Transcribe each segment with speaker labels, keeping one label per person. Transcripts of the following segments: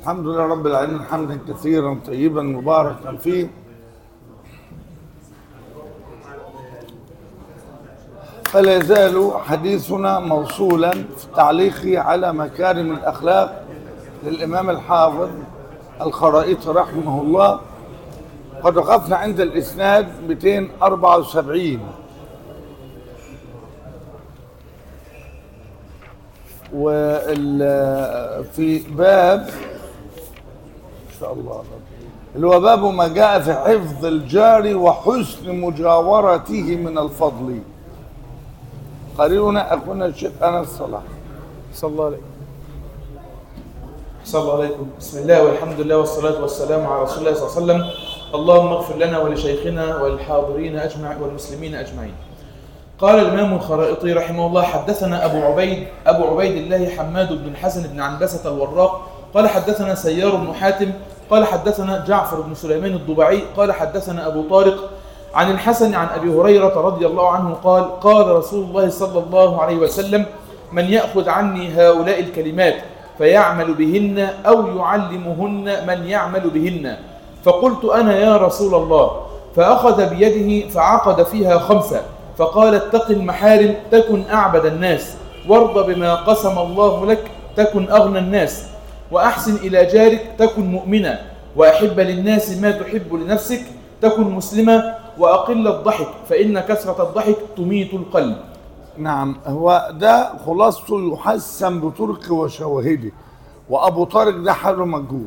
Speaker 1: الحمد لله رب العالمين حمدا كثيرا طيبا مباركا فيه فلا يزال حديثنا موصولا في تعليقه على مكارم الأخلاق للإمام الحافظ الخرائطي رحمه الله قد وقفنا عند الإسناد 274 وال في باب ان شاء الله اللي هو باب ما جاء في حفظ الجار وحسن مجاورته من الفضل قرينا اخونا الشيخ انس صلاح
Speaker 2: صلى الله عليه صلى الله عليكم بسم الله والحمد لله والصلاة والسلام على رسول الله صلى الله عليه وسلم اللهم اغفر لنا ولشيخنا وللحاضرين أجمع والمسلمين أجمعين قال الإمام الخرائطي رحمه الله حدثنا أبو عبيد أبو عبيد الله حماد بن الحسن بن عنبسة الوراق قال حدثنا سيار بن حاتم قال حدثنا جعفر بن سليمان الضبعي قال حدثنا أبو طارق عن الحسن عن أبي هريرة رضي الله عنه قال قال رسول الله صلى الله عليه وسلم من يأخذ عني هؤلاء الكلمات فيعمل بهن أو يعلمهن من يعمل بهن فقلت أنا يا رسول الله فأخذ بيده فعقد فيها خمسة فقال اتق المحارم تكن أعبد الناس وارض بما قسم الله لك تكن أغنى الناس وأحسن إلى جارك تكن مؤمنا وأحب للناس ما تحب لنفسك تكن مسلما وأقل الضحك فإن كثرة الضحك تميت القلب
Speaker 1: نعم هو ده خلاصته يحسن بطرق وشواهده وابو طارق ده حاله مجهول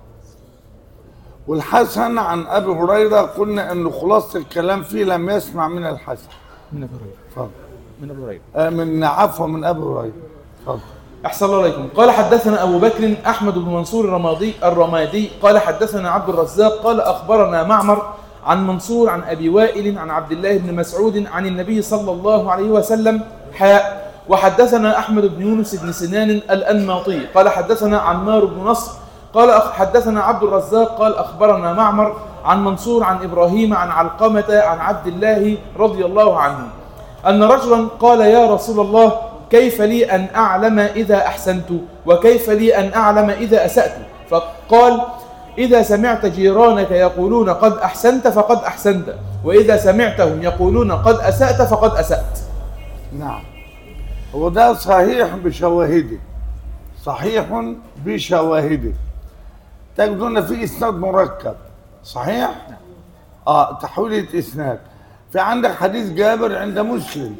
Speaker 1: والحسن عن ابي هريره قلنا ان خلاصه الكلام فيه لم يسمع من الحسن
Speaker 2: من أبي هريرة
Speaker 1: اتفضل
Speaker 2: من أبي هريرة
Speaker 1: آه، من عفوا من ابي هريره اتفضل
Speaker 2: أحسن الله عليكم قال حدثنا أبو بكر أحمد بن منصور الرمادي الرمادي قال حدثنا عبد الرزاق قال أخبرنا معمر عن منصور عن أبي وائل عن عبد الله بن مسعود عن النبي صلى الله عليه وسلم حاء وحدثنا أحمد بن يونس بن سنان الأنماطي قال حدثنا عمار بن نصر قال أخ- حدثنا عبد الرزاق قال أخبرنا معمر عن منصور عن إبراهيم عن علقمة عن عبد الله رضي الله عنه أن رجلا قال يا رسول الله كيف لي أن أعلم إذا أحسنت وكيف لي أن أعلم إذا أسأت فقال إذا سمعت جيرانك يقولون قد أحسنت فقد أحسنت وإذا سمعتهم يقولون قد أسأت فقد أسأت
Speaker 1: نعم هو ده صحيح بشواهده صحيح بشواهده تجدون في اسناد مركب صحيح اه تحويلة اسناد في عندك حديث جابر عند مسلم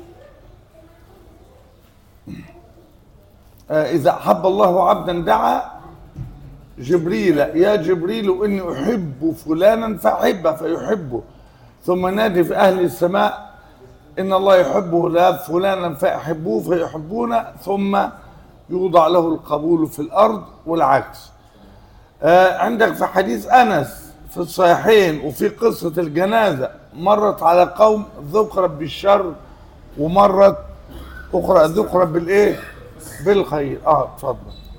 Speaker 1: آه اذا احب الله عبدا دعا جبريل يا جبريل اني احب فلانا فاحبه فيحبه ثم نادي في اهل السماء ان الله يحبه لا فلانا فاحبوه فيحبونه ثم يوضع له القبول في الارض والعكس آه عندك في حديث انس في الصحيحين وفي قصه الجنازه مرت على قوم ذكرت بالشر ومرت اخرى ذكرت بالايه بالخير اه اتفضل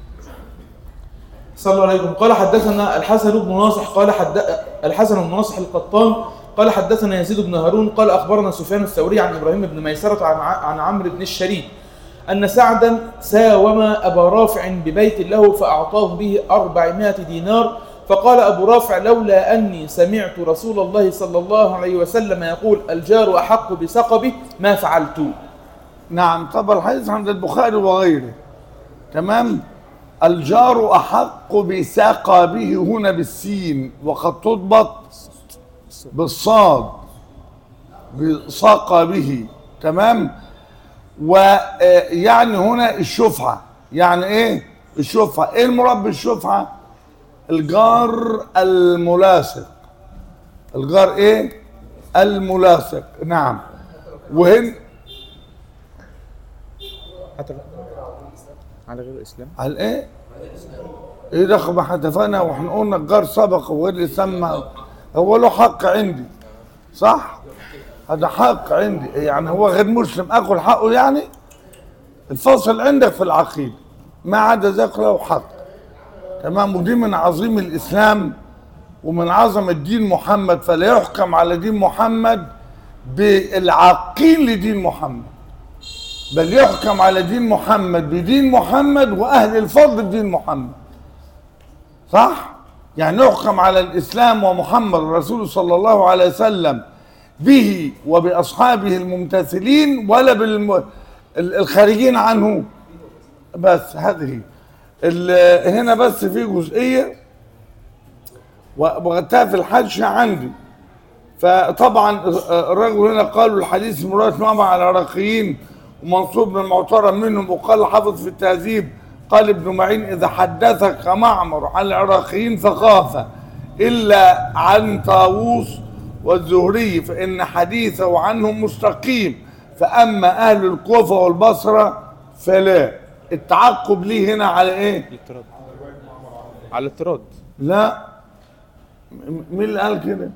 Speaker 2: صلى الله عليكم قال حدثنا الحسن بن ناصح قال حد الحسن بن ناصح القطان قال حدثنا يزيد بن هارون قال اخبرنا سفيان الثوري عن ابراهيم بن ميسره عن ع- عن عمرو بن الشريد ان سعدا ساوم ابا رافع ببيت له فاعطاه به أربعمائة دينار فقال ابو رافع لولا اني سمعت رسول الله صلى الله عليه وسلم يقول الجار احق بسقبه ما فعلت
Speaker 1: نعم طبعا الحديث عند البخاري وغيره تمام الجار أحق بسقبه هنا بالسين وقد تضبط بالصاد بسقبه تمام ويعني هنا الشفعة يعني ايه الشفعة ايه المراد بالشفعة الجار الملاصق الجار ايه الملاصق نعم وهن
Speaker 2: حتى على غير الاسلام
Speaker 1: على ايه؟ ايه ده ما حدفنا واحنا قلنا الجار سبق وغير اللي سمى هو له حق عندي صح؟ هذا حق عندي يعني هو غير مسلم اكل حقه يعني الفصل عندك في العقيده ما عدا ذاك له حق تمام ودي من عظيم الاسلام ومن عظمه دين محمد فلا يحكم على دين محمد بالعاقين لدين محمد بل يحكم على دين محمد بدين محمد واهل الفضل بدين محمد صح يعني نحكم على الاسلام ومحمد رسول صلى الله عليه وسلم به وباصحابه الممتثلين ولا بالخارجين عنه بس هذه ال- هنا بس في جزئيه وغتها في الحاشيه عندي فطبعا الرجل هنا قالوا الحديث مراد معمر على العراقيين ومنصوب من المعترف منهم وقال حافظ في التهذيب قال ابن معين اذا حدثك معمر عن العراقيين فخاف الا عن طاووس والزهري فان حديثه عنهم مستقيم فاما اهل الكوفه والبصره فلا التعقب ليه هنا على ايه؟
Speaker 2: الاضطراد على الاضطراد
Speaker 1: لا م- مين اللي قال كده؟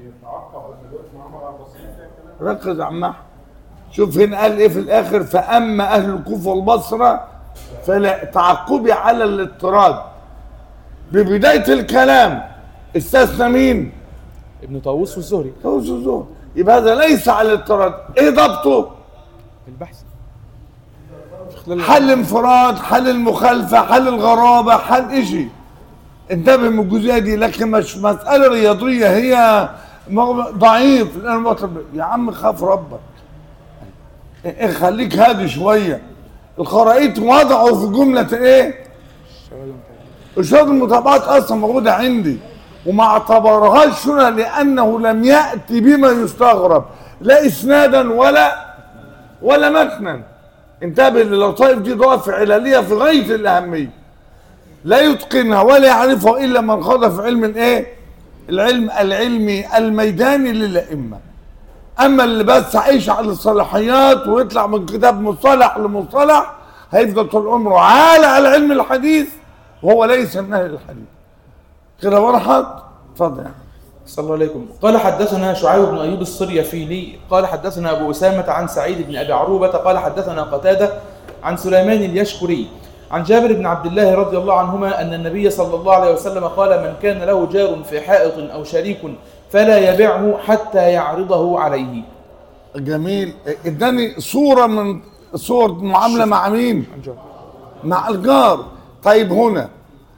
Speaker 1: ركز يا عم أحمد. شوف هنا قال ايه في الاخر فاما اهل الكوفه والبصره فلا تعقبي على الاضطراد ببدايه الكلام استثنى مين؟
Speaker 2: ابن طاووس والزهري
Speaker 1: طاووس الزهر يبقى هذا ليس على الاضطراد ايه ضبطه؟
Speaker 2: البحث في خلال
Speaker 1: حل انفراد حل المخالفة حل الغرابة حل اشي انتبه من الجزئية دي لكن مش مسألة رياضية هي مغ- ضعيف لأن المطلب يا عم خاف ربك إيه خليك هادي شوية الخرائط وضعوا في جملة ايه إرشاد المتابعات أصلا موجودة عندي وما اعتبرهاش هنا لأنه لم يأتي بما يستغرب لا إسنادا ولا ولا متنا انتبه للطائف دي ضعف علالية في غاية الأهمية لا يتقنها ولا يعرفها إلا من خاض في علم الايه العلم العلمي الميداني للأئمة أما اللي بس عايش على الصلاحيات ويطلع من كتاب مصطلح لمصطلح هيفضل طول عمره عالة على علم الحديث وهو ليس من أهل الحديث كده وضحت؟ اتفضل يا أحمد.
Speaker 2: صلى الله عليكم قال حدثنا شعيب بن ايوب الصريفيلي قال حدثنا ابو اسامه عن سعيد بن ابي عروبه قال حدثنا قتاده عن سليمان اليشكري عن جابر بن عبد الله رضي الله عنهما ان النبي صلى الله عليه وسلم قال من كان له جار في حائط او شريك فلا يبعه حتى يعرضه عليه
Speaker 1: جميل اداني صورة من صور معاملة مع مين؟
Speaker 2: عن جابر
Speaker 1: مع الجار طيب هنا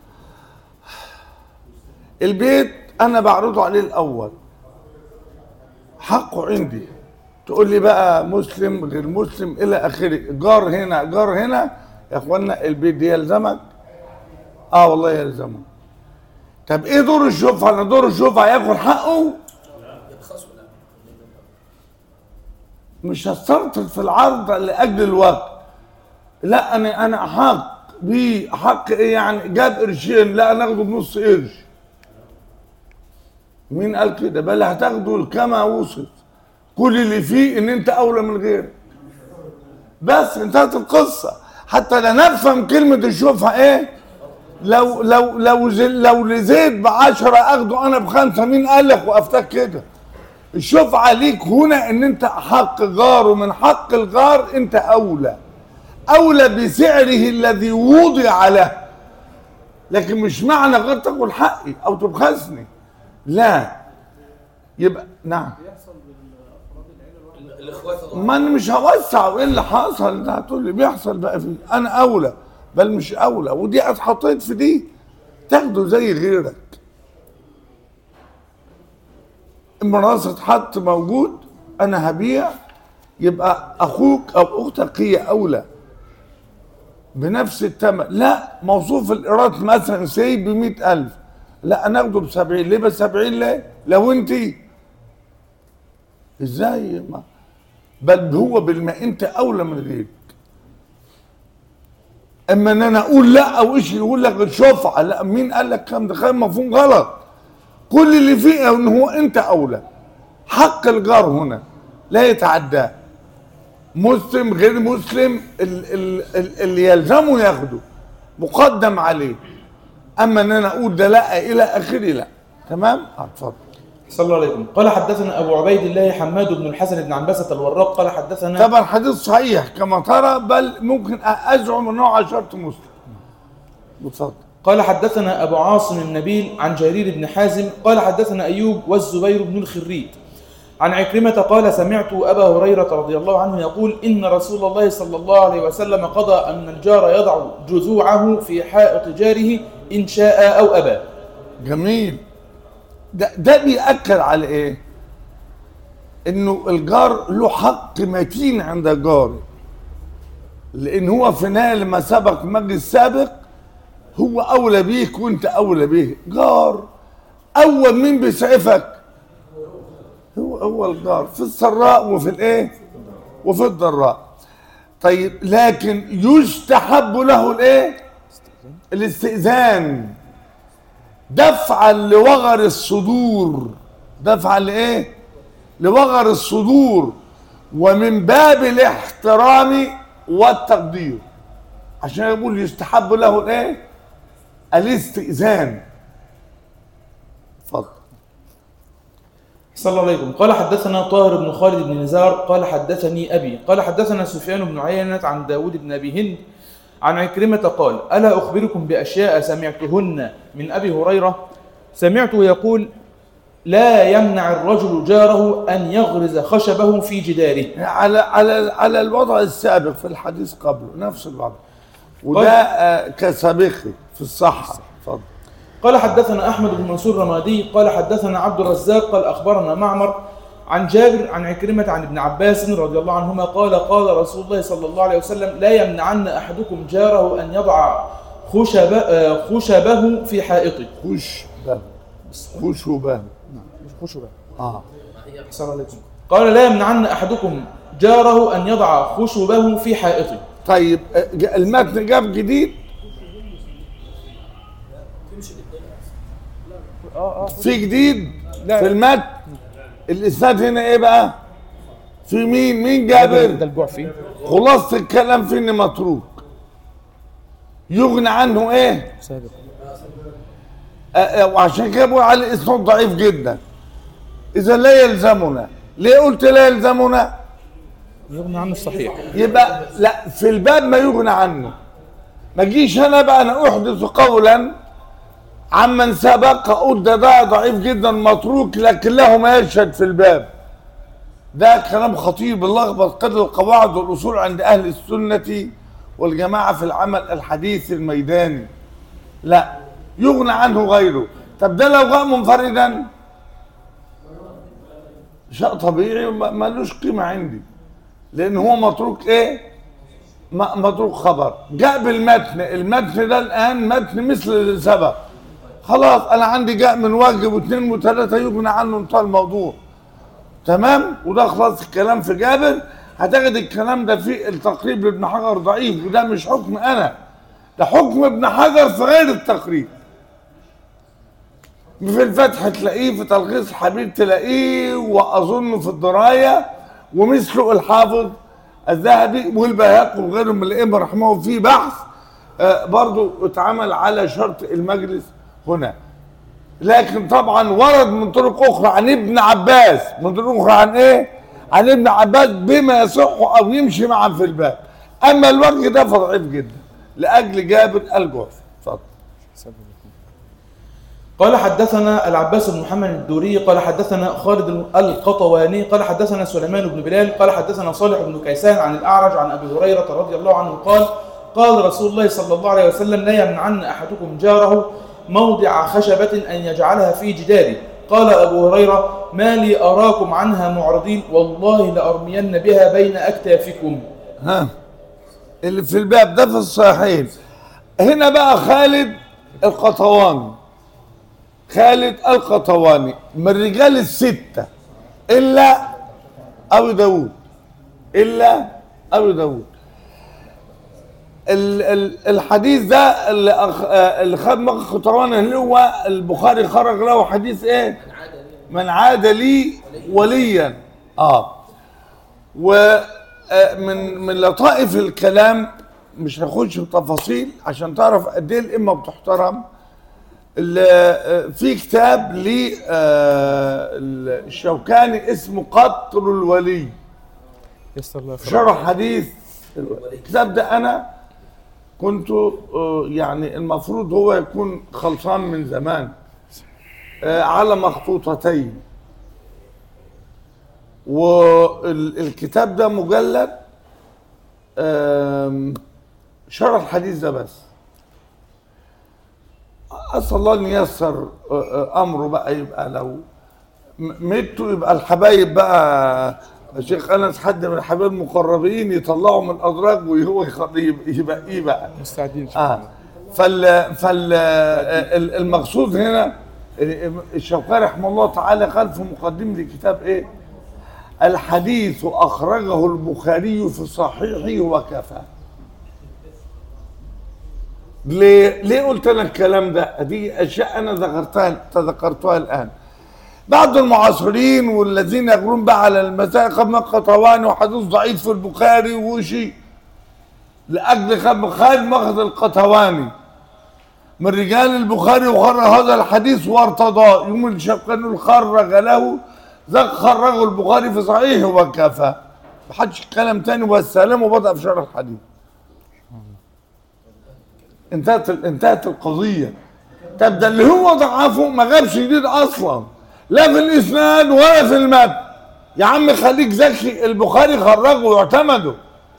Speaker 1: البيت انا بعرضه عليه الاول حقه عندي تقول لي بقى مسلم غير مسلم الى اخره جار هنا جار هنا يا اخوانا البيت دي يلزمك اه والله يلزمك طب ايه دور الشفعة انا دور الشفعة ياخد حقه مش هسترطل في العرض لاجل الوقت لا انا انا حق بيه حق ايه يعني جاب قرشين لا ناخده بنص قرش مين قال كده بل هتاخده كما وصف كل اللي فيه ان انت اولى من غيرك بس انتهت القصه حتى لا نفهم كلمه الشفعه ايه لو لو لو زي لو لزيد بعشرة اخده انا بخمسه مين قال لك وقفتك كده الشفعه ليك هنا ان انت حق جار ومن حق الجار انت اولى اولى بسعره الذي وضع له لكن مش معنى غير تاكل حقي او تبخسني لا يبقى نعم ما انا مش هوسع وايه اللي حصل انت هتقول لي بيحصل بقى فيه انا اولى بل مش اولى ودي اتحطيت في دي تاخده زي غيرك المناصة اتحط موجود انا هبيع يبقى اخوك او اختك هي اولى بنفس الثمن لا موصوف الايراد مثلا سي ب 100000 لا انا اخده ب 70 ليه ب 70 ليه؟ لو انت ازاي ما بل هو بالما انت اولى من غيرك اما ان انا اقول لا او ايش يقول لك الشفعه لا مين قال لك كام ده كلام مفهوم غلط كل اللي فيه ان هو انت اولى حق الجار هنا لا يتعداه مسلم غير مسلم ال- ال- ال- اللي يلزمه ياخده مقدم عليه اما ان انا اقول ده لا الى اخره لا تمام آه، اتفضل
Speaker 2: صلى الله عليه وسلم قال حدثنا ابو عبيد الله حماد بن الحسن بن عنبسه الوراق قال حدثنا
Speaker 1: طبعا حديث صحيح كما ترى بل ممكن ازعم انه على شرط مسلم اتفضل
Speaker 2: قال حدثنا أبو عاصم النبيل عن جرير بن حازم قال حدثنا أيوب والزبير بن الخريت عن عكرمة قال سمعت أبا هريرة رضي الله عنه يقول إن رسول الله صلى الله عليه وسلم قضى أن الجار يضع جذوعه في حائط جاره إن شاء أو أبى
Speaker 1: جميل ده ده بيأكد على ايه انه الجار له حق متين عند جاره لان هو في النهايه لما سبق مجلس سابق هو اولى بيك وانت اولى بيه جار اول مين بيسعفك هو هو الجار في السراء وفي الايه وفي الضراء طيب لكن يستحب له الايه الاستئذان دفعا لوغر الصدور دفعا لايه لوغر الصدور ومن باب الاحترام والتقدير عشان يقول يستحب له الايه الاستئذان اتفضل
Speaker 2: صلى الله عليكم قال حدثنا طاهر بن خالد بن نزار قال حدثني أبي قال حدثنا سفيان بن عيينة عن داود بن أبي هند عن عكرمة قال ألا أخبركم بأشياء سمعتهن من أبي هريرة سمعته يقول لا يمنع الرجل جاره أن يغرز خشبه في جداره
Speaker 1: على على على الوضع السابق في الحديث قبله نفس الوضع وده
Speaker 2: طيب.
Speaker 1: آه كسابقه في الصحه اتفضل
Speaker 2: قال حدثنا أحمد بن منصور رمادي قال حدثنا عبد الرزاق قال أخبرنا معمر عن جابر عن عكرمة عن ابن عباس رضي الله عنهما قال قال رسول الله صلى الله عليه وسلم لا يمنعن أحدكم جاره أن يضع خشب آه، خشبه في حائطه
Speaker 1: خش به خش به
Speaker 2: خشبه
Speaker 1: اه
Speaker 2: السلام عليكم قال لا يمنعن أحدكم جاره أن يضع خشبه في حائطه
Speaker 1: طيب آه، ج- المتن جاب جديد في جديد في المتن الاسناد هنا ايه بقى في مين مين جابر
Speaker 2: الجوع فيه
Speaker 1: خلاصة الكلام في اني متروك يغنى عنه ايه
Speaker 2: سابق
Speaker 1: آه، آه، وعشان كده بقول عليه اسناد ضعيف جدا اذا لا يلزمنا ليه قلت لا يلزمنا
Speaker 2: يغني عنه الصحيح
Speaker 1: يبقى لا في الباب ما يغنى عنه ما جيش انا بقى انا احدث قولا عمن سبق اقول ده ده ضعيف جدا متروك لكن له ما يشهد في الباب ده كلام خطير بنلخبط قدر القواعد والاصول عند اهل السنه والجماعه في العمل الحديث الميداني لا يغنى عنه غيره طب ده لو جاء منفردا شيء طبيعي ما- ملوش قيمه عندي لان هو متروك ايه م- متروك خبر جاء بالمتن المتن ده الان متن مثل اللي سبق خلاص انا عندي جاء من واجب واثنين وثلاثه يغنى عنه انتهى الموضوع تمام وده خلاص الكلام في جابر هتجد الكلام ده في التقريب لابن حجر ضعيف وده مش حكم انا ده حكم ابن حجر في غير التقريب في الفتح تلاقيه في تلخيص الحبيب تلاقيه واظن في الدرايه ومثله الحافظ الذهبي والبيهقي وغيرهم من الائمه رحمه الله في بحث آه، برضو اتعمل على شرط المجلس هنا لكن طبعا ورد من طرق اخرى عن ابن عباس من طرق اخرى عن ايه عن ابن عباس بما يصح او يمشي معا في الباب اما الوجه ده فضعيف جدا لاجل جابر الجعفي اتفضل
Speaker 2: قال حدثنا العباس بن محمد الدوري قال حدثنا خالد القطواني قال حدثنا سليمان بن بلال قال حدثنا صالح بن كيسان عن الأعرج عن أبي هريرة رضي الله عنه قال قال رسول الله صلى الله عليه وسلم لا يمنعن أحدكم جاره موضع خشبة أن يجعلها في جداره قال أبو هريرة ما لي أراكم عنها معرضين والله لأرمين بها بين أكتافكم
Speaker 1: ها اللي في الباب ده في الصحيحين هنا بقى خالد القطواني خالد القطواني من رجال الستة إلا أبو داود إلا أبو داود ال- ال- الحديث ده اللي أخ- آه، اللي خد مخ القطواني اللي هو البخاري خرج له حديث ايه من عاد لي وليا اه ومن من لطائف الكلام مش هخش في تفاصيل عشان تعرف قد ايه الامه بتحترم ال- في كتاب للشوكاني اسمه قطر الولي
Speaker 2: يسر الله
Speaker 1: في شرح حديث الكتاب ده انا كنت آه، يعني المفروض هو يكون خلصان من زمان آه، على مخطوطتين والكتاب ده مجلد آم، شرح الحديث ده بس اسال الله ان ييسر آه، آه، امره بقى يبقى لو م- ميته يبقى الحبايب بقى الشيخ انس حد من الحبايب المقربين يطلعوا من الادراج وهو يخ- يبقى ايه بقى
Speaker 2: مستعدين
Speaker 1: اه فال فال ال- المقصود هنا الشوكاني رحمه الله تعالى قال في مقدمه الكتاب ايه؟ الحديث اخرجه البخاري في صحيحه وكفى. ليه ليه قلت انا الكلام ده؟ دي اشياء انا ذكرتها تذكرتها الان. بعض المعاصرين والذين يقولون بقى على المسائل قد قطواني وحديث ضعيف في البخاري وشيء لاجل خب خالد مخذ القطواني من رجال البخاري وخرج هذا الحديث وارتضاه يوم الشوكاني خرج له ذاك خرجه البخاري في صحيحه وكفى محدش كلام تاني والسلام وبدأ في شرح الحديث انتهت انتهت القضية طب ده اللي هو ضعفه ما جابش جديد اصلا لا في الاسناد ولا في المتن يا عم خليك ذكي البخاري خرجه واعتمده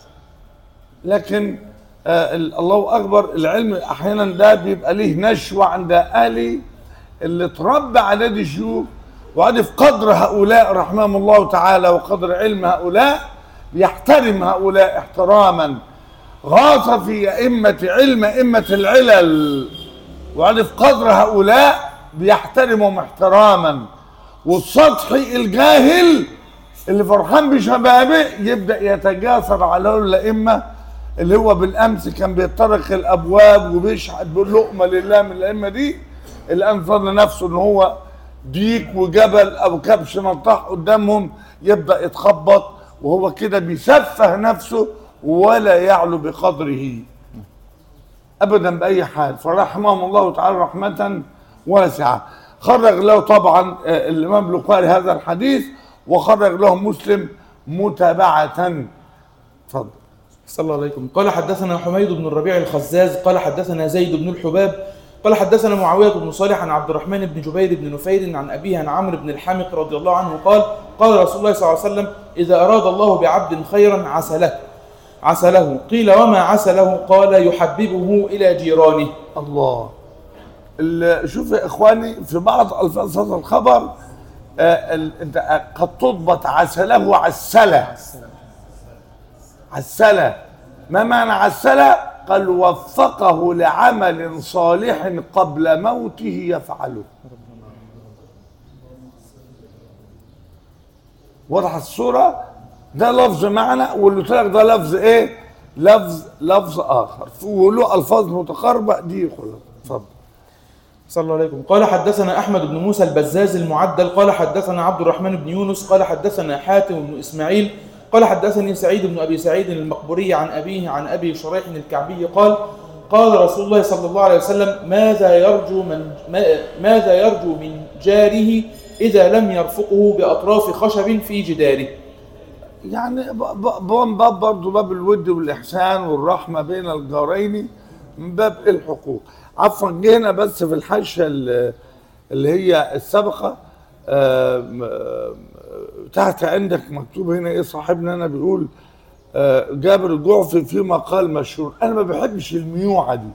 Speaker 1: لكن آه ال- الله اكبر العلم احيانا ده بيبقى ليه نشوه عند اهلي اللي اتربى على دي شيوخ وعرف قدر هؤلاء رحمهم الله تعالى وقدر علم هؤلاء بيحترم هؤلاء احتراما غاص في ائمه علم ائمه العلل وعرف قدر هؤلاء بيحترمهم احتراما والسطحي الجاهل اللي فرحان بشبابه يبدا يتجاسر على الائمه اللي هو بالامس كان بيطرق الابواب وبيشحت باللقمه لله من الائمه دي الان ظن نفسه ان هو ديك وجبل او كبش نطاح قدامهم يبدا يتخبط وهو كده بيسفه نفسه ولا يعلو بقدره ابدا باي حال فرحمهم الله تعالى رحمه واسعه خرج له طبعا آه، الامام البخاري هذا الحديث وخرج له مسلم متابعه اتفضل
Speaker 2: صلى الله عليكم قال حدثنا حميد بن الربيع الخزاز قال حدثنا زيد بن الحباب قال حدثنا معاوية بن صالح عن عبد الرحمن بن جبير بن نفير عن أبيه عن عمرو بن الحامق رضي الله عنه قال قال رسول الله صلى الله عليه وسلم إذا أراد الله بعبد خيرا عسله عسله قيل وما عسله قال يحببه إلى جيرانه
Speaker 1: الله ال- شوف يا اخواني في بعض الفاظ هذا الخبر آه، ال- انت آه، قد تضبط عسله عسله عسله ما معنى عسله قال وفقه لعمل صالح قبل موته يفعله واضح الصورة ده لفظ معنى واللي قلت لك ده لفظ ايه لفظ لفظ اخر وله الفاظ متقاربة دي خلاص اتفضل
Speaker 2: صلى الله عليكم قال حدثنا أحمد بن موسى البزاز المعدل قال حدثنا عبد الرحمن بن يونس قال حدثنا حاتم بن إسماعيل قال حدثني سعيد بن أبي سعيد المقبوري عن أبيه عن أبي شريح الكعبي قال قال رسول الله صلى الله عليه وسلم ماذا يرجو من ما- ماذا يرجو من جاره إذا لم يرفقه بأطراف خشب في جداره
Speaker 1: يعني ب- ب- ب- باب برضه باب الود والإحسان والرحمة بين الجارين من باب الحقوق عفوا جينا بس في الحاشية ال- اللي هي السابقة آم، آم، تحت عندك مكتوب هنا ايه صاحبنا انا بيقول آه، جابر الجعفي في مقال مشهور انا ما بحبش الميوعة دي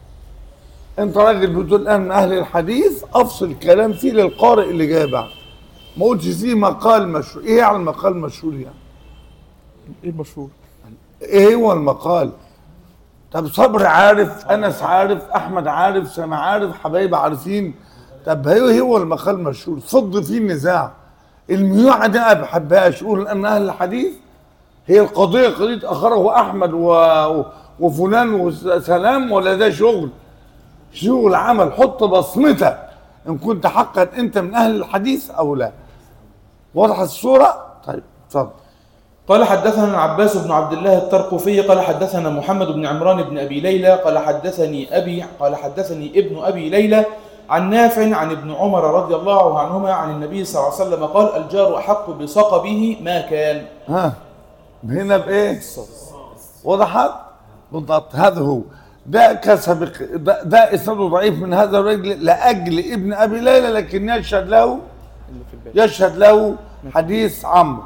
Speaker 1: انت راجل بتقول انا من اهل الحديث افصل كلام فيه للقارئ اللي جاي بعد ما قلتش فيه مقال مشهور ايه يعني المقال مشهور يعني
Speaker 2: إيه المشهور؟
Speaker 1: ايه هو المقال طب صبر عارف انس عارف احمد عارف سامع عارف حبايب عارفين طب هي هو المقال مشهور فض فيه النزاع الميوعة دي انا ما بحبهاش قول ان اهل الحديث هي القضية قضية اخره احمد و... وفلان وسلام ولا ده شغل شغل عمل حط بصمتك ان كنت حقا انت من اهل الحديث او لا واضحة الصورة طيب اتفضل
Speaker 2: قال حدثنا العباس بن عبد الله الترقفي قال حدثنا محمد بن عمران بن ابي ليلى قال حدثني ابي قال حدثني ابن ابي ليلى عن نافع عن ابن عمر رضي الله عنهما عن النبي صلى الله عليه وسلم قال الجار احق بصقبه ما كان
Speaker 1: ها هنا بايه وضحت بالضبط هذا هو ده كسبق ده, ده اسناده ضعيف من هذا الرجل لاجل ابن ابي ليلى لكن يشهد له
Speaker 2: اللي في البيت
Speaker 1: يشهد له حديث عمرو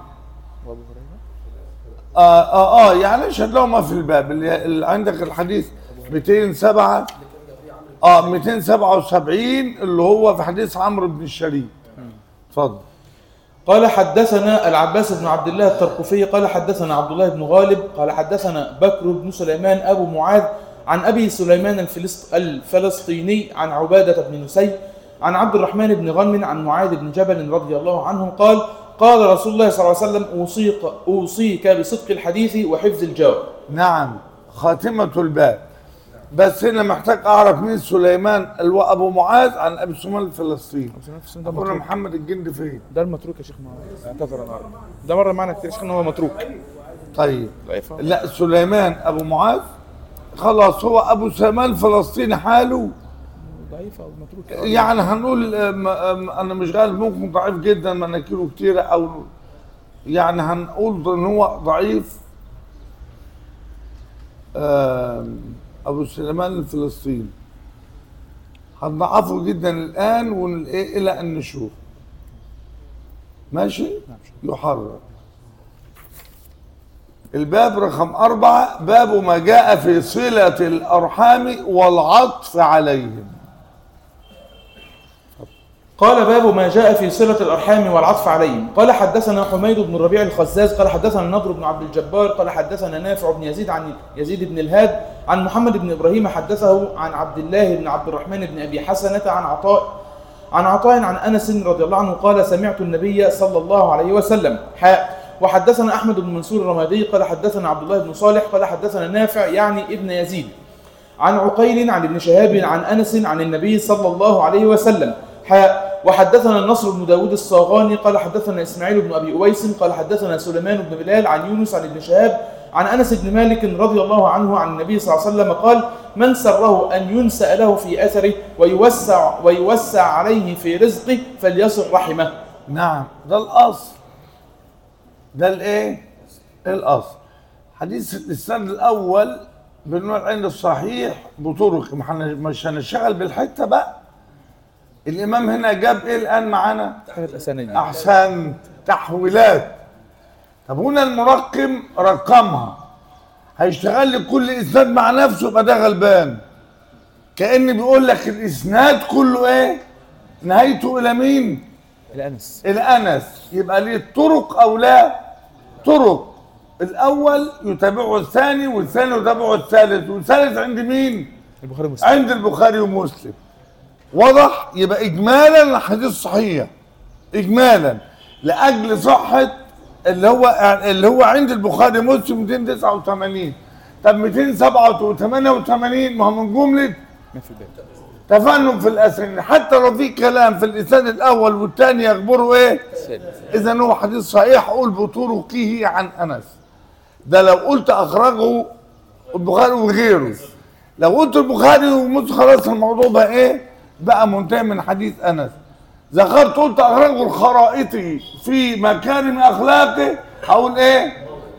Speaker 1: آه, اه اه يعني يشهد له ما في الباب اللي, اللي عندك الحديث 207 اه 277 اللي هو في حديث عمرو بن الشريك اتفضل
Speaker 2: قال حدثنا العباس بن عبد الله الترقفي قال حدثنا عبد الله بن غالب قال حدثنا بكر بن سليمان أبو معاذ عن أبي سليمان الفلسط الفلسطيني عن عبادة بن نسي عن عبد الرحمن بن غنم عن معاذ بن جبل رضي الله عنه قال قال رسول الله صلى الله عليه وسلم أوصيك, أوصيك بصدق الحديث وحفظ الجواب
Speaker 1: نعم خاتمة الباب بس هنا محتاج اعرف مين سليمان اللي هو ابو معاذ عن ابي سليمان الفلسطيني
Speaker 2: ده
Speaker 1: ابونا محمد الجندي فين
Speaker 2: ده المتروك يا شيخ اعتذر انا ده مره معنا كتير يا شيخ ان هو متروك
Speaker 1: طيب
Speaker 2: ضعيف
Speaker 1: لا سليمان ابو معاذ خلاص هو ابو سليمان الفلسطيني حاله
Speaker 2: ضعيف او متروك
Speaker 1: يعني هنقول أم أم انا مش غالب ممكن ضعيف جدا مناكيره كتيره او يعني هنقول ان هو ضعيف آم، ابو سليمان الفلسطيني هنضعفه جدا الان ون- إيه، الى ان نشوف ماشي يحرر الباب رقم أربعة باب ما جاء في صلة الأرحام والعطف عليهم
Speaker 2: قال باب ما جاء في صلة الأرحام والعطف عليهم قال حدثنا حميد بن الربيع الخزاز قال حدثنا النضر بن عبد الجبار قال حدثنا نافع بن يزيد عن يزيد بن الهاد عن محمد بن إبراهيم حدثه عن عبد الله بن عبد الرحمن بن أبي حسنة عن عطاء عن عطاء عن أنس رضي الله عنه قال سمعت النبي صلى الله عليه وسلم حاء وحدثنا أحمد بن منصور الرمادي قال حدثنا عبد الله بن صالح قال حدثنا نافع يعني ابن يزيد عن عقيل عن ابن شهاب عن أنس عن النبي صلى الله عليه وسلم حاء وحدثنا النصر بن داود الصاغاني قال حدثنا إسماعيل بن أبي أويس قال حدثنا سليمان بن بلال عن يونس عن ابن شهاب عن أنس بن مالك رضي الله عنه عن النبي صلى الله عليه وسلم قال من سره أن ينسأ له في أثره ويوسع, ويوسع عليه في رزقه فليصل رحمه
Speaker 1: نعم ده الأصل ده الإيه؟ الأصل حديث الإسناد الأول بنوع العين الصحيح بطرق ما حن- مش هنشتغل بالحتة بقى الإمام هنا جاب إيه الآن معانا؟
Speaker 2: حاجة أسانية
Speaker 1: أحسن تحويلات طب هنا المرقم رقمها هيشتغل لي كل إسناد مع نفسه يبقى ده غلبان كأن بيقول لك الإسناد كله إيه؟ نهايته إلى مين؟
Speaker 2: الأنس
Speaker 1: الأنس يبقى ليه طرق أو لا طرق الأول يتابعه الثاني والثاني يتابعه الثالث والثالث عند مين؟
Speaker 2: البخاري ومسلم
Speaker 1: عند البخاري ومسلم واضح يبقى إجمالا الحديث صحيح إجمالا لأجل صحة اللي هو اللي هو عند البخاري ومسلم 289 طب 287 ما هو من جملة
Speaker 2: ما في البيت
Speaker 1: تفنن في الاسانيد حتى لو في كلام في الاسناد الاول والثاني يخبره ايه اذا هو حديث صحيح قول بطرقه عن انس ده لو قلت اخرجه البخاري وغيره لو قلت البخاري ومسلم خلاص الموضوع بقى ايه بقى منتهي من حديث انس ذكرت قلت اخرجه الخرائطي في مكارم اخلاقه هقول ايه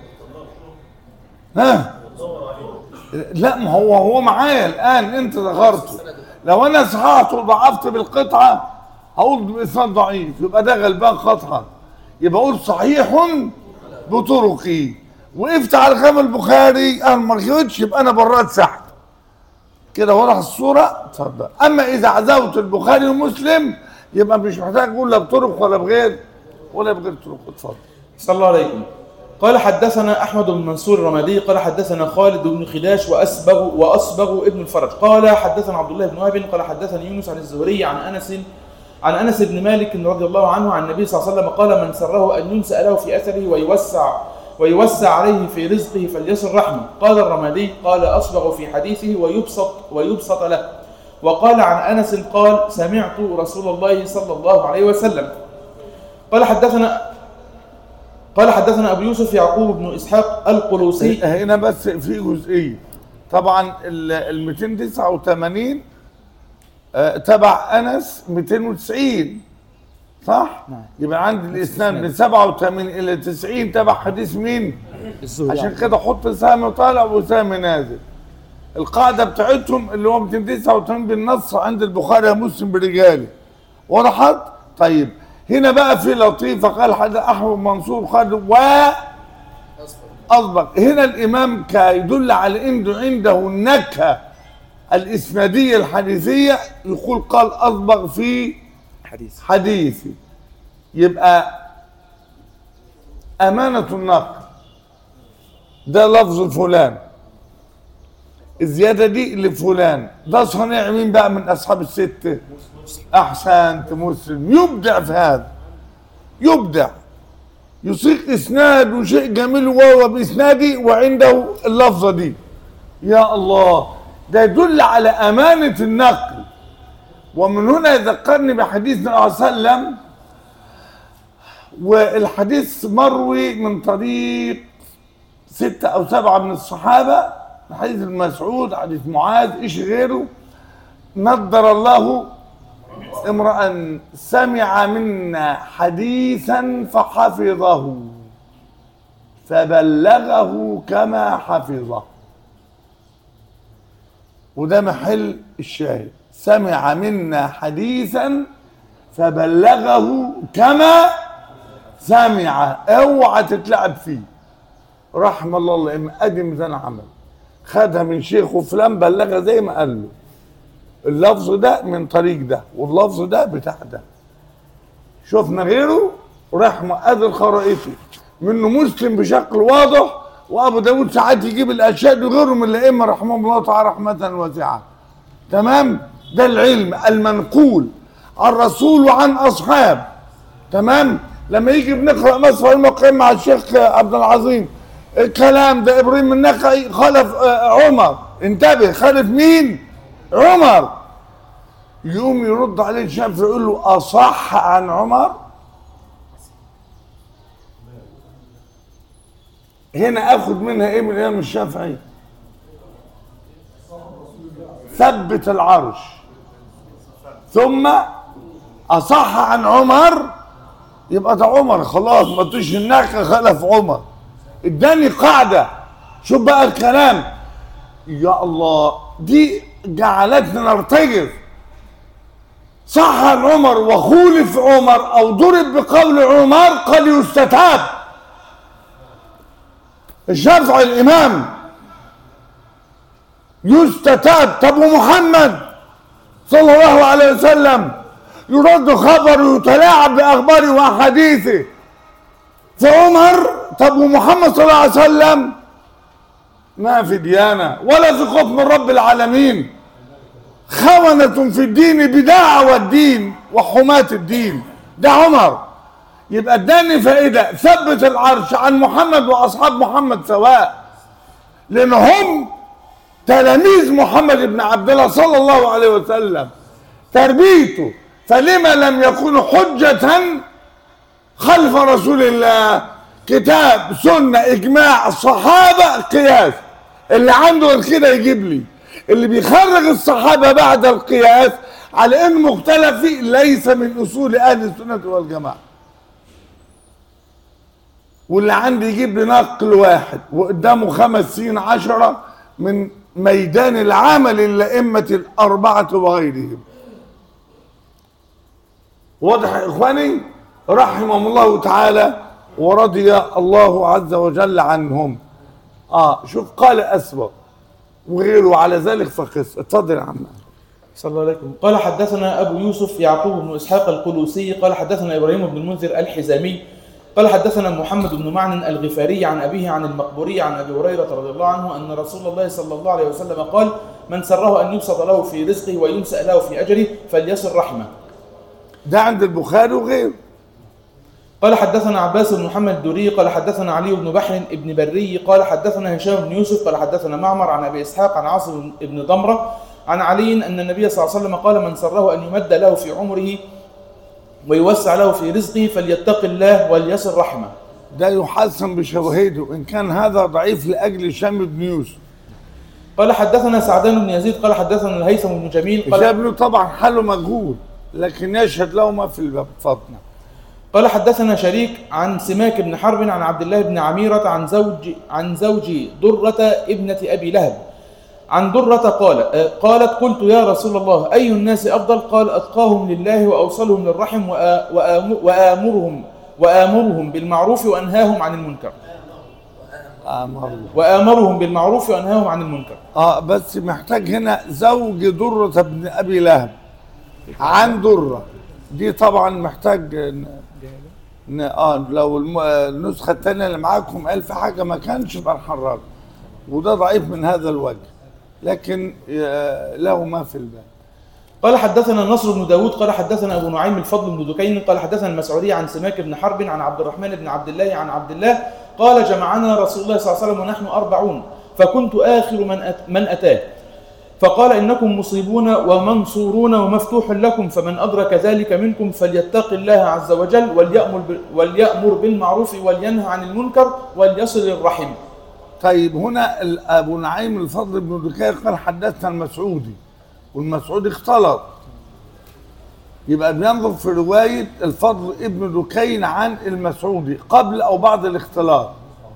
Speaker 1: ها لا ما هو هو معايا الان انت ذكرته لو انا صححت وضعفت بالقطعه هقول باسناد ضعيف يبقى ده غلبان قطعا يبقى اقول صحيح بطرقي وقفت على خام البخاري انا ما رجعتش يبقى انا برات سحب كده واضح الصوره اتفضل اما اذا عزوت البخاري ومسلم يبقى مش محتاج اقول لا بطرق ولا بغير ولا بغير طرق اتفضل
Speaker 2: صلى الله عليكم قال حدثنا احمد بن منصور الرمادي قال حدثنا خالد بن خداش واسبغ واصبغ ابن الفرج قال حدثنا عبد الله بن وهب قال حدثني يونس عن الزهري عن انس عن انس بن مالك رضي الله عنه عن النبي صلى الله عليه وسلم قال من سره ان ينسأ له في اثره ويوسع ويوسع عليه في رزقه فليصل رحمه قال الرمادي قال اصبغ في حديثه ويبسط ويبسط له وقال عن انس قال سمعت رسول الله صلى الله عليه وسلم قال حدثنا قال حدثنا ابو يوسف يعقوب بن اسحاق القلوسي
Speaker 1: هنا بس في جزئيه طبعا ال 289 آه، تبع انس 290 صح؟
Speaker 2: نعم.
Speaker 1: يبقى عندي الاسناد من 87 الى 90 تبع حديث مين؟
Speaker 2: الزهري
Speaker 1: عشان كده حط سهم طالع وسهم نازل القاعده بتاعتهم اللي هو 289 بالنص عند البخاري ومسلم برجاله وضحت؟ طيب هنا بقى في لطيفه قال حد احمد منصور خالد و أصبغ هنا الإمام كيدل على أنه عنده النكهة الإسنادية الحديثية يقول قال أصبغ في
Speaker 2: حديث
Speaker 1: حديثي يبقى أمانة النقل ده لفظ فلان الزيادة دي لفلان ده صنيع مين بقى من أصحاب الستة أحسنت مسلم يبدع في هذا يبدع يصيغ إسناد وشيء جميل وهو بإسنادي وعنده اللفظة دي يا الله ده يدل على أمانة النقل ومن هنا يذكرني بحديث النبي صلى الله عليه وسلم والحديث مروي من طريق ستة أو سبعة من الصحابة حديث ابن مسعود حديث معاذ إيش غيره نضر الله امرأ سمع منا حديثا فحفظه فبلغه كما حفظه وده محل الشاهد سمع منا حديثا فبلغه كما سمع اوعى تتلعب فيه رحم الله الله إما ادي ميزان عمل خدها من شيخه فلان بلغها زي ما قال له اللفظ ده من طريق ده واللفظ ده بتاع ده شفنا غيره راح مؤذن خرائطي منه مسلم بشكل واضح وابو داود ساعات يجيب الاشياء دي غيره من الائمه رحمهم الله تعالى رحمه واسعه تمام ده العلم المنقول عن الرسول وعن اصحاب تمام لما يجي بنقرا مثلا المقيم مع الشيخ عبد العظيم الكلام ده ابراهيم النخعي خلف آه، عمر انتبه خلف مين عمر يقوم يرد عليه الشافعي يقول له اصح عن عمر هنا اخد منها ايه من الامام الشافعي ثبت العرش ثم اصح عن عمر يبقى ده عمر خلاص ما تيجي الناقه خلف عمر اداني قاعده شوف بقى الكلام يا الله دي جعلتنا نرتجف صح عن عمر وخولف عمر او ضرب بقول عمر قد يستتاب الشافعي الامام يستتاب طب ومحمد صلى الله عليه وسلم يرد خبر ويتلاعب باخباره واحاديثه فعمر طب ومحمد صلى الله عليه وسلم ما في ديانه ولا في خوف من رب العالمين خونة في الدين بدعوى الدين وحماة الدين ده عمر يبقى اداني فائدة ثبت العرش عن محمد واصحاب محمد سواء لان هم تلاميذ محمد بن عبد الله صلى الله عليه وسلم تربيته فلما لم يكونوا حجة خلف رسول الله كتاب سنة اجماع الصحابة قياس اللي عنده غير كده يجيب لي اللي بيخرج الصحابة بعد القياس على ان مختلف فيه ليس من اصول اهل السنة والجماعة واللي عندي يجيب لي نقل واحد وقدامه خمس سنين عشرة من ميدان العمل الأئمة الأربعة وغيرهم واضح يا إخواني رحمهم الله تعالى ورضي الله عز وجل عنهم آه شوف قال أسبق وغيره على ذلك فقس اتفضل يا عم
Speaker 2: صلى الله عليكم قال حدثنا أبو يوسف يعقوب بن إسحاق القلوسي قال حدثنا إبراهيم بن المنذر الحزامي قال حدثنا محمد بن معن الغفاري عن أبيه عن المقبوري عن أبي هريرة رضي الله عنه أن رسول الله صلى الله عليه وسلم قال من سره أن يبسط له في رزقه وينسأ له في أجره فليصل رحمه
Speaker 1: ده عند البخاري وغيره
Speaker 2: قال حدثنا عباس بن محمد الدوري قال حدثنا علي بن بحر بن بري قال حدثنا هشام بن يوسف قال حدثنا معمر عن ابي اسحاق عن عاصم بن ضمره عن علي ان النبي صلى الله عليه وسلم قال من سره ان يمد له في عمره ويوسع له في رزقه فليتق الله وليصل رحمه
Speaker 1: ده يحسن بشواهده إن كان هذا ضعيف لأجل هشام بن يوسف
Speaker 2: قال حدثنا سعدان بن يزيد قال حدثنا الهيثم بن جميل قال
Speaker 1: هشام بن طبعا حاله مجهول لكن يشهد له ما في الباب فاطمة
Speaker 2: قال حدثنا شريك عن سماك بن حرب عن عبد الله بن عميرة عن زوج عن زوج درة ابنة أبي لهب عن درة قال آه، قالت قلت يا رسول الله أي الناس أفضل قال أتقاهم لله وأوصلهم للرحم وآ- وآم- وآمرهم وآمرهم بالمعروف وأنهاهم عن المنكر
Speaker 1: امر
Speaker 2: وآمرهم بالمعروف وأنهاهم عن المنكر
Speaker 1: اه بس محتاج هنا زوج درة بن ابي لهب عن درة دي طبعا محتاج ن... ن... اه لو الم... النسخة الثانية اللي معاكم قال في حاجة ما كانش يبقى نحررها وده ضعيف من هذا الوجه لكن آه، له ما في الباب
Speaker 2: قال حدثنا النصر بن داود قال حدثنا أبو نعيم الفضل بن دكين قال حدثنا المسعودي عن سماك بن حرب عن عبد الرحمن بن عبد الله عن عبد الله قال جمعنا رسول الله صلى الله عليه وسلم ونحن أربعون فكنت آخر من, أت من أتاه فقال إنكم مصيبون ومنصورون ومفتوح لكم فمن أدرك ذلك منكم فليتق الله عز وجل وليأمر, ب- وليأمر بالمعروف ولينهى عن المنكر وليصل الرحم
Speaker 1: طيب هنا ال- ابو نعيم الفضل بن دكير قال حدثنا المسعودي والمسعودي اختلط يبقى بينظر في رواية الفضل ابن دكين عن المسعودي قبل أو بعد الاختلاط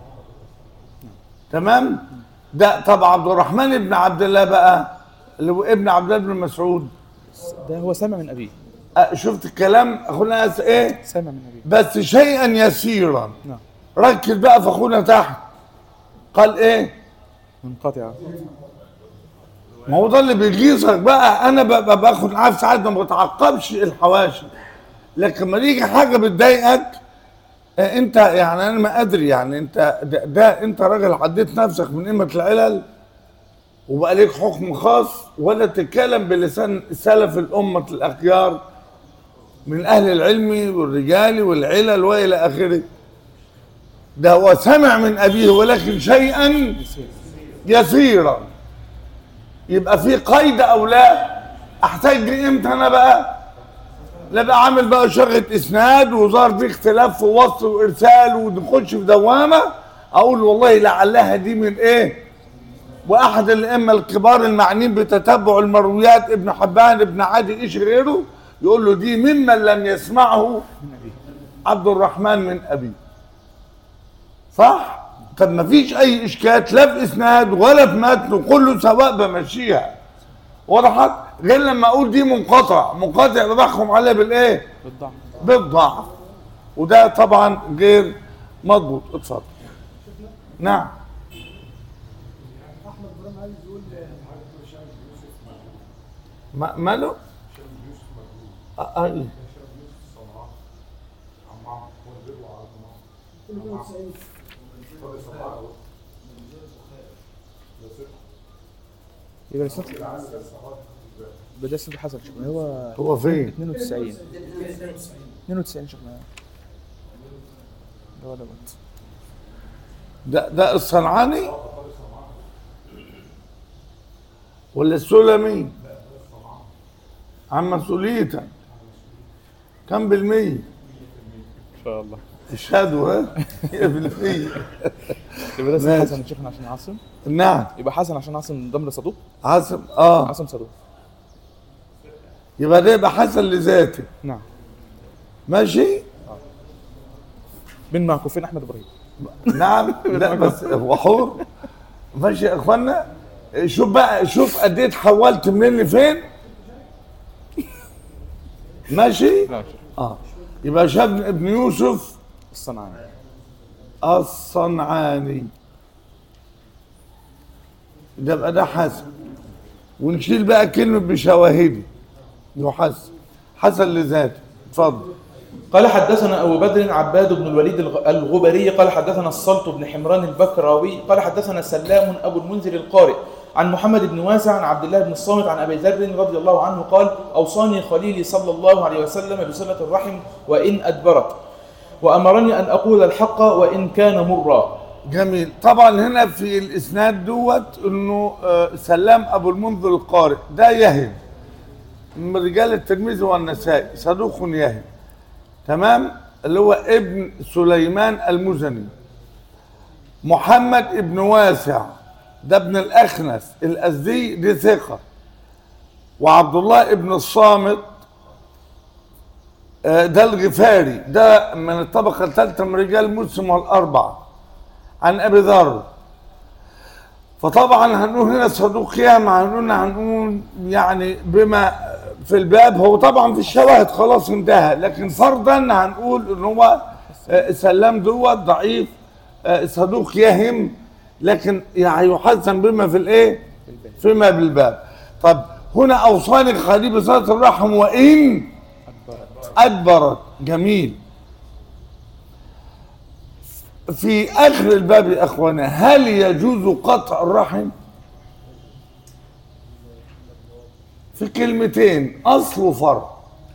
Speaker 1: تمام ده طب عبد الرحمن بن عبد الله بقى اللي هو ابن عبد الله بن مسعود
Speaker 2: ده هو سامع من أبيه
Speaker 1: أه، شفت الكلام اخونا أس- ايه
Speaker 2: سامع من أبيه
Speaker 1: بس شيئا يسيرا
Speaker 2: نعم
Speaker 1: ركز بقى في اخونا تحت قال ايه
Speaker 2: منقطعة
Speaker 1: ما هو ده اللي بيغيظك بقى انا ببقى باخد عارف ساعات ما بتعقبش الحواشي لكن لما يجي حاجه بتضايقك آه، انت يعني انا ما ادري يعني انت ده, ده انت راجل عديت نفسك من قيمه العلل وبقى ليك حكم خاص ولا تتكلم بلسان سلف الامه الاخيار من اهل العلم والرجال والعلل والى اخره ده هو سمع من ابيه ولكن شيئا يسيرا يبقى في قيد او لا احتاج دي امتى انا بقى لا بقى عامل بقى شغله اسناد وظهر في اختلاف في وصل وارسال ونخش في دوامه اقول والله لعلها دي من ايه واحد الائمه الكبار المعنيين بتتبع المرويات ابن حبان ابن عدي ايش غيره يقول له دي ممن لم يسمعه عبد الرحمن من ابيه صح طب ما فيش اي اشكال لا في اسناد ولا في متن كله سواء بمشيها وضحت غير لما اقول دي منقطع منقطع بحكم عليها بالايه
Speaker 2: بالضعف
Speaker 1: بالضعف وده طبعا غير مضبوط اتفضل نعم ما- ماله؟ آه، آه.
Speaker 2: يبقى الاسناد بدأ الاسناد حسن شكرا هو
Speaker 1: هو فين؟
Speaker 2: 92 92 شكرا ده ولا بنت
Speaker 1: ده ده الصنعاني ولا السلمي عن مسؤوليتك كم بالمية
Speaker 2: ان شاء الله
Speaker 1: اشهدوا ها هي بالمية
Speaker 2: يبقى ده اسناد
Speaker 1: ماشي.
Speaker 2: حسن شكرا عشان عاصم
Speaker 1: نعم
Speaker 2: يبقى حسن عشان عاصم ضمن صدوق
Speaker 1: عاصم اه
Speaker 2: عاصم صدوق
Speaker 1: يبقى ده يبقى حسن لذاته
Speaker 2: نعم
Speaker 1: ماشي
Speaker 2: من معكوفين احمد ابراهيم
Speaker 1: نعم لا بس هو حر ماشي يا اخوانا شوف بقى شوف قد ايه اتحولت منين لفين ماشي
Speaker 2: لا
Speaker 1: اه يبقى شاب ابن يوسف
Speaker 2: الصنعاني
Speaker 1: الصنعاني ده بقى ده حسن ونشيل بقى كلمة بشواهدي يحسن حسن لذاته اتفضل
Speaker 2: قال حدثنا أبو بدر عباد بن الوليد الغ- الغبري قال حدثنا الصلت بن حمران البكراوي قال حدثنا سلام أبو المنذر القارئ عن محمد بن واسع عن عبد الله بن الصامت عن أبي ذر رضي الله عنه قال أوصاني خليلي صلى الله عليه وسلم بصلة الرحم وإن أدبرت وأمرني أن أقول الحق وإن كان مرا
Speaker 1: جميل طبعا هنا في الاسناد دوت انه آه، سلام ابو المنذر القارئ ده يهم من رجال الترمذي والنسائي صدوق يهم تمام اللي هو ابن سليمان المزني محمد ابن واسع ده ابن الاخنس الازدي دي ثقه وعبد الله ابن الصامت آه، ده الغفاري ده من الطبقه الثالثه من رجال مسلم والاربعه عن ابي ذر فطبعا هنقول هنا صدوق ياما هنقول هنقول يعني بما في الباب هو طبعا في الشواهد خلاص انتهى لكن فرضا هنقول ان هو آه، سلام دوت ضعيف آه، صدوق يهم لكن يعني يحسن بما في الايه فيما بالباب طب هنا اوصاني خليل بصلاه الرحم وان ادبرت جميل في اخر الباب يا اخوانا هل يجوز قطع الرحم في كلمتين اصل وفرع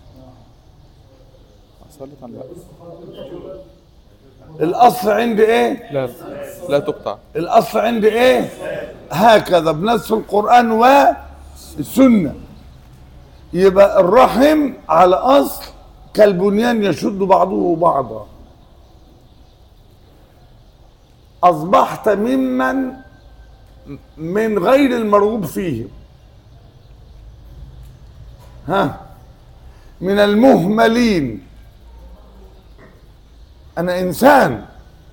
Speaker 2: صلت عن لا
Speaker 1: الاصل عندي ايه
Speaker 2: لا لا تقطع
Speaker 1: الاصل عندي ايه هكذا بنص القران والسنه يبقى الرحم على اصل كالبنيان يشد بعضه بعضا اصبحت ممن من غير المرغوب فيه ها من المهملين انا انسان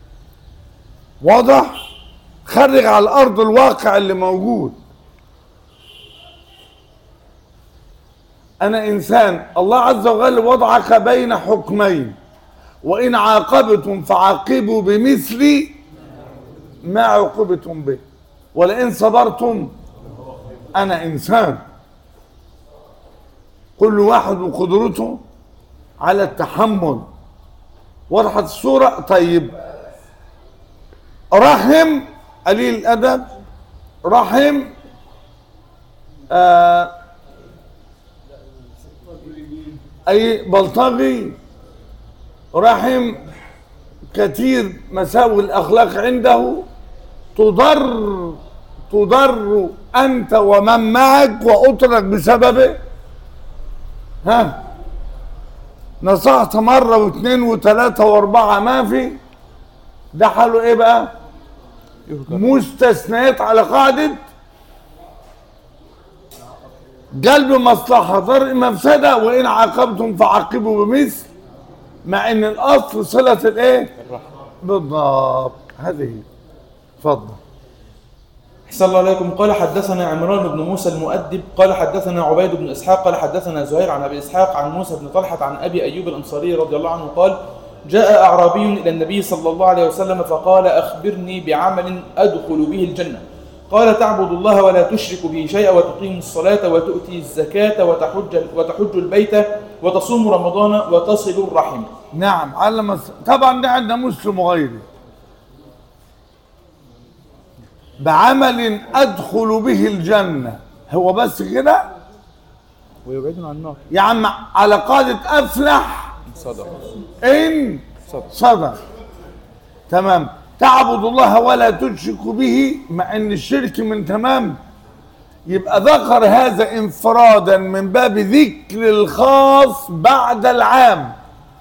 Speaker 1: واضح خرج على الارض الواقع اللي موجود انا انسان الله عز وجل وضعك بين حكمين وان عاقبتم فعاقبوا بمثل ما عوقبتم به ولئن صبرتم انا انسان كل واحد وقدرته على التحمل وضحت الصورة طيب رحم قليل الأدب رحم آه أي بلطجي رحم كثير مساوي الأخلاق عنده تضر تضر أنت ومن معك وأترك بسببه ها نصحت مرة واثنين وثلاثة واربعة ما في ده حاله ايه بقى مستثنيات على قاعدة قلب مصلحة ضرء مفسدة وإن عاقبتم فعاقبوا بمثل مع إن الأصل صلة الإيه؟ بالضبط هذه اتفضل
Speaker 2: أحسن الله عليكم قال حدثنا عمران بن موسى المؤدب قال حدثنا عبيد بن إسحاق قال حدثنا زهير عن أبي إسحاق عن موسى بن طلحة عن أبي أيوب الأنصاري رضي الله عنه قال جاء أعرابي إلى النبي صلى الله عليه وسلم فقال أخبرني بعمل أدخل به الجنة قال تعبد الله ولا تشرك به شيئا وتقيم الصلاة وتؤتي الزكاة وتحج, وتحج البيت وتصوم رمضان وتصل الرحم
Speaker 1: نعم علم الس- طبعا ده عندنا مسلم وغيره بعمل أدخل به الجنة هو بس كده
Speaker 2: ويبعدنا عن النار
Speaker 1: يا عم على قاعدة أفلح
Speaker 2: صدق
Speaker 1: إن
Speaker 2: صدق
Speaker 1: صدق تمام تعبد الله ولا تشرك به مع ان الشرك من تمام يبقى ذكر هذا انفرادا من باب ذكر الخاص بعد العام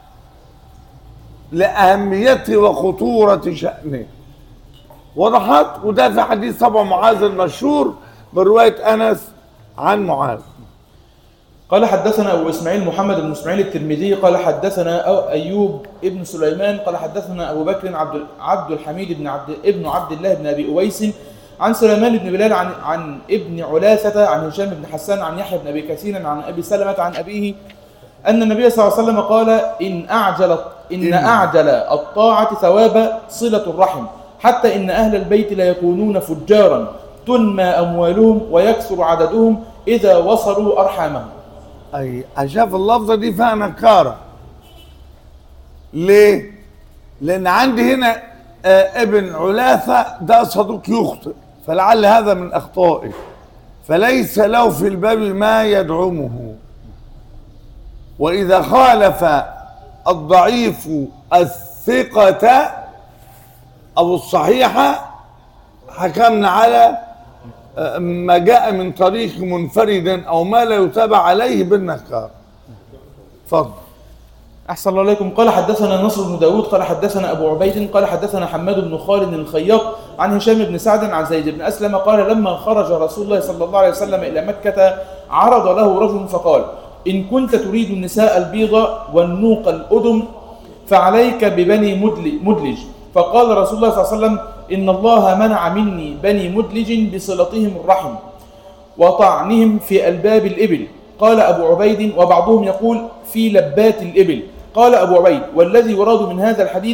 Speaker 1: لأهميته وخطورة شأنه وضحت وده في حديث طبعا معاذ المشهور برواية أنس عن معاذ
Speaker 2: قال حدثنا أبو إسماعيل محمد بن إسماعيل الترمذي قال حدثنا أو- أيوب ابن سليمان قال حدثنا أبو بكر عبد عبد الحميد بن عبد ابن عبد الله بن أبي أويس عن سليمان بن بلال عن عن ابن علاثة عن هشام بن حسان عن يحيى بن أبي كثير عن أبي سلمة عن أبيه أن النبي صلى الله عليه وسلم قال إن أعجل إن أعجل الطاعة ثواب صلة الرحم حتى إن أهل البيت لا يكونون فجارا تنمى أموالهم ويكثر عددهم إذا وصلوا أرحامهم
Speaker 1: أي أشاف اللفظة دي فيها نكارة ليه؟ لأن عندي هنا آه ابن علاثة ده صدوق يخطئ فلعل هذا من أخطائه فليس له في الباب ما يدعمه وإذا خالف الضعيف الثقة أو الصحيحة حكمنا على آه، ما جاء من طريق منفرد أو ما لا يتابع عليه بالنكار اتفضل
Speaker 2: أحسن الله عليكم قال حدثنا نصر بن داود قال حدثنا أبو عبيد قال حدثنا حماد بن خالد الخياط عن هشام بن سعد عن زيد بن أسلم قال لما خرج رسول الله صلى الله عليه وسلم إلى مكة عرض له رجل فقال إن كنت تريد النساء البيض والنوق الأدم فعليك ببني مدل- مدلج فقال رسول الله صلى الله عليه وسلم إن الله منع مني بني مدلج بصلتهم الرحم وطعنهم في ألباب الإبل قال أبو عبيد وبعضهم يقول في لبات الإبل قال أبو عبيد والذي يراد من هذا الحديث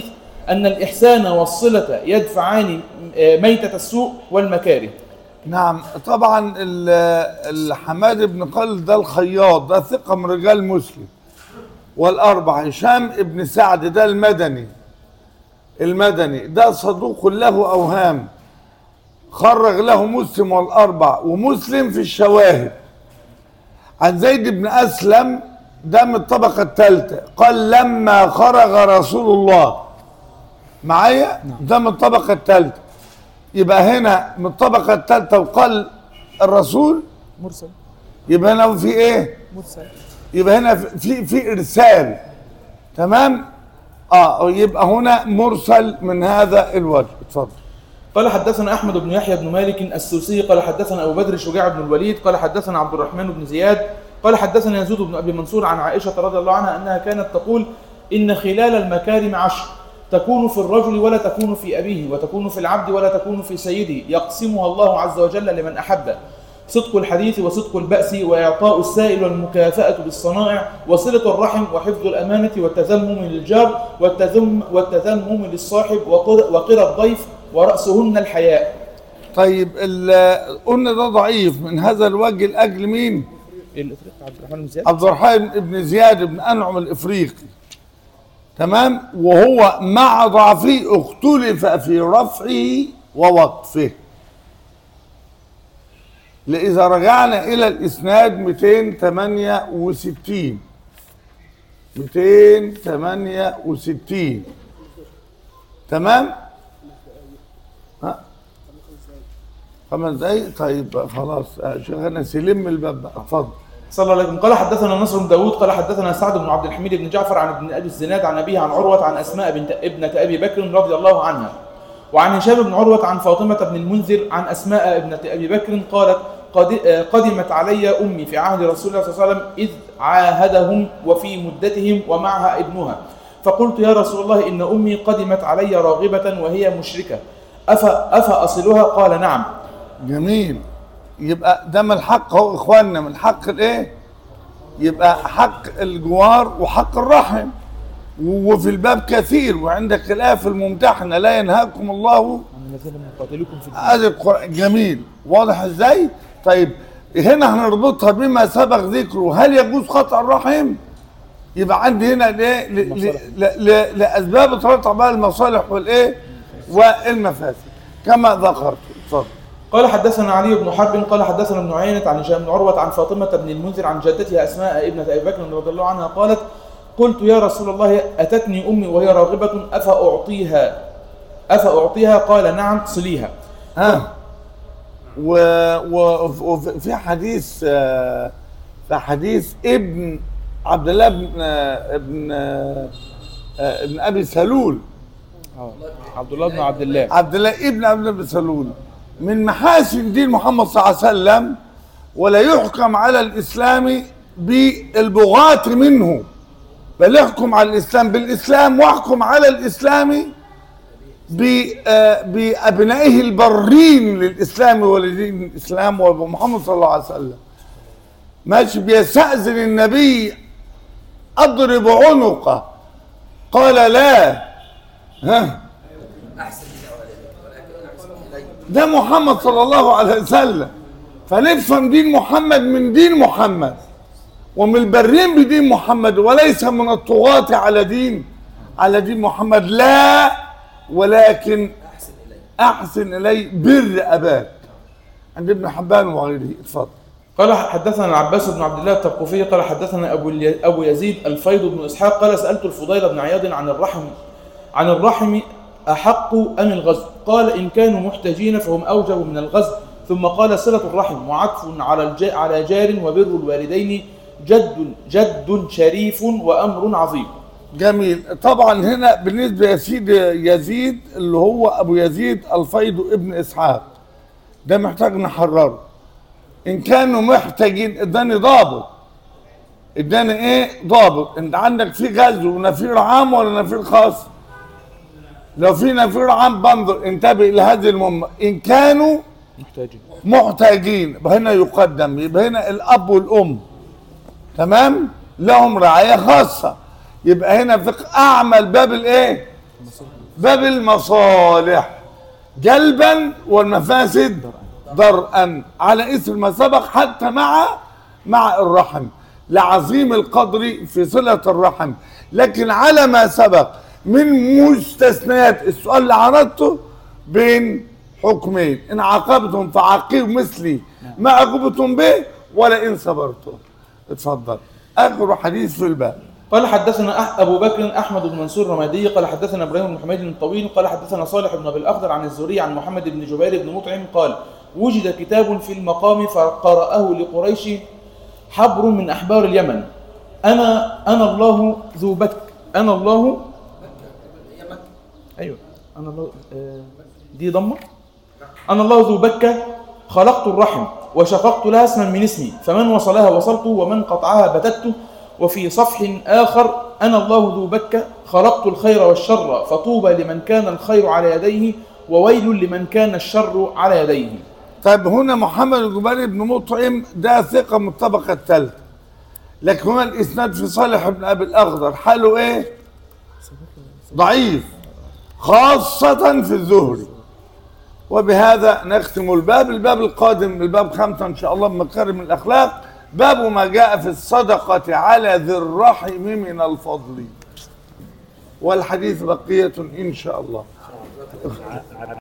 Speaker 2: أن الإحسان والصلة يدفعان آه، ميتة السوء والمكاره
Speaker 1: نعم طبعا ال- الحماد بن قال ده الخياط ده ثقة من رجال مسلم والأربع هشام ابن سعد ده المدني المدني ده صدوق له أوهام خرج له مسلم والأربع ومسلم في الشواهد عن زيد بن أسلم ده من الطبقة الثالثة قال لما خرج رسول الله معايا ده من الطبقة الثالثة يبقى هنا من الطبقة الثالثة وقال الرسول
Speaker 2: مرسل
Speaker 1: يبقى هنا في ايه؟
Speaker 2: مرسل
Speaker 1: يبقى هنا في في ارسال تمام؟ اه يبقى هنا مرسل من هذا الوجه اتفضل
Speaker 2: قال حدثنا احمد بن يحيى بن مالك السوسي قال حدثنا ابو بدر شجاع بن الوليد قال حدثنا عبد الرحمن بن زياد قال حدثنا يزيد بن ابي منصور عن عائشه رضي الله عنها انها كانت تقول ان خلال المكارم عشر تكون في الرجل ولا تكون في ابيه وتكون في العبد ولا تكون في سيده يقسمها الله عز وجل لمن احبه صدق الحديث وصدق البأس وإعطاء السائل والمكافأة بالصنائع وصلة الرحم وحفظ الأمانة والتذمم للجار والتذم والتذمم للصاحب وقر وقرى الضيف ورأسهن الحياء
Speaker 1: طيب ال- قلنا ده ضعيف من هذا الوجه لاجل مين؟
Speaker 2: الإفريقي عبد الرحمن بن زياد
Speaker 1: عبد الرحمن بن زياد بن انعم الافريقي تمام وهو مع ضعفه اختلف في رفعه ووقفه لإذا رجعنا إلى الإسناد 268 268 تمام؟ ها؟ خمس دقايق طيب خلاص شيخنا سلم الباب بقى اتفضل
Speaker 2: صلى الله عليه وسلم قال حدثنا نصر بن داود قال حدثنا سعد بن عبد الحميد بن جعفر عن ابن ابي الزناد عن ابيه عن عروه عن اسماء بنت ابنه ابي بكر رضي الله عنها وعن هشام بن عروه عن فاطمه بن المنذر عن اسماء ابنه ابي بكر قالت قد- آه، قدمت علي امي في عهد رسول الله صلى الله عليه وسلم اذ عاهدهم وفي مدتهم ومعها ابنها فقلت يا رسول الله ان امي قدمت علي راغبه وهي مشركه أف افاصلها قال نعم
Speaker 1: جميل يبقى ده من الحق اهو اخواننا من حق الايه يبقى حق الجوار وحق الرحم وفي الباب كثير وعند خلاف الممتحنه لا ينهاكم الله
Speaker 2: الذين قاتلوكم في
Speaker 1: هذا القرآن جميل واضح ازاي طيب هنا هنربطها بما سبق ذكره هل يجوز قطع الرحم يبقى عندي هنا الايه ل- ل- ل- ل- لاسباب ترتب بها المصالح والايه والمفاسد كما ذكرت اتفضل
Speaker 2: قال حدثنا علي بن حرب قال حدثنا ابن عيينة عن هشام بن عروة عن فاطمة بن المنذر عن جدتها أسماء ابنة أبي بكر رضي الله عنها قالت قلت يا رسول الله أتتني أمي وهي راغبة أفأعطيها أفأعطيها قال نعم صليها
Speaker 1: ها و... و... وفي حديث آه، في حديث ابن عبد الله بن آه، ابن آه، آه، ابن ابي سلول
Speaker 2: عبد الله بن عبد الله
Speaker 1: عبد الله ابن عبد الله بن سلول من محاسن دين محمد صلى الله عليه وسلم ولا يحكم على الاسلام بالبغاة منه بل يحكم على الاسلام بالاسلام واحكم على الاسلام ب- آه، بابنائه البرين للاسلام ولدين الاسلام ومحمد صلى الله عليه وسلم ماشي بيستأذن النبي اضرب عنقه قال لا ها ده محمد صلى الله عليه وسلم فنفهم دين محمد من دين محمد ومن البرين بدين محمد وليس من الطغاة على دين على دين محمد لا ولكن احسن الي بر اباك عند ابن حبان وغيره اتفضل
Speaker 2: قال حدثنا العباس بن عبد الله الترقفي قال حدثنا ابو الي- ابو يزيد الفيض بن اسحاق قال سالت الفضيل بن عياض عن الرحم عن الرحم احق ام الغزو قال ان كانوا محتاجين فهم اوجب من الغزو ثم قال صله الرحم وعطف على الج- على جار وبر الوالدين جد جد شريف وامر عظيم
Speaker 1: جميل طبعا هنا بالنسبه يا سيدي يزيد اللي هو ابو يزيد الفيض ابن اسحاق ده محتاج نحرره ان كانوا محتاجين اداني ضابط اداني ايه ضابط انت عندك في غزو ونفير عام ولا نفير خاص لو في نفير عام بنظر انتبه لهذه المهمه ان كانوا
Speaker 2: محتاجين
Speaker 1: محتاجين يبقى هنا يقدم يبقى هنا الاب والام تمام لهم رعايه خاصه يبقى هنا فقه اعمل باب الايه باب المصالح جلبا والمفاسد درءا على اسم ما سبق حتى مع مع الرحم لعظيم القدر في صلة الرحم لكن على ما سبق من مستثنيات السؤال اللي عرضته بين حكمين ان عاقبتم فعاقبوا مثلي ما عاقبتم به ولا ان صبرتم اتفضل اخر حديث في الباب
Speaker 2: قال حدثنا أح أبو بكر أحمد بن منصور الرمادي قال حدثنا إبراهيم بن حميد الطويل قال حدثنا صالح بن أبي الأخضر عن الزهري عن محمد بن جبير بن مطعم قال وجد كتاب في المقام فقرأه لقريش حبر من أحبار اليمن أنا أنا الله ذو بك أنا الله أيوه أنا الله آه، دي ضمة أنا الله ذو بكة خلقت الرحم وشققت لها اسما من اسمي فمن وصلها وصلته ومن قطعها بتته وفي صفح آخر أنا الله ذو بكة خلقت الخير والشر فطوبى لمن كان الخير على يديه وويل لمن كان الشر على يديه
Speaker 1: طيب هنا محمد الجبير بن مطعم ده ثقة من الطبقة الثالثة لكن هنا الإسناد في صالح بن أبي الأخضر حاله إيه؟ ضعيف خاصة في الزهري وبهذا نختم الباب الباب القادم الباب خمسة إن شاء الله من مكارم الأخلاق باب ما جاء في الصدقة على ذي الرحم من الفضل والحديث بقية إن شاء الله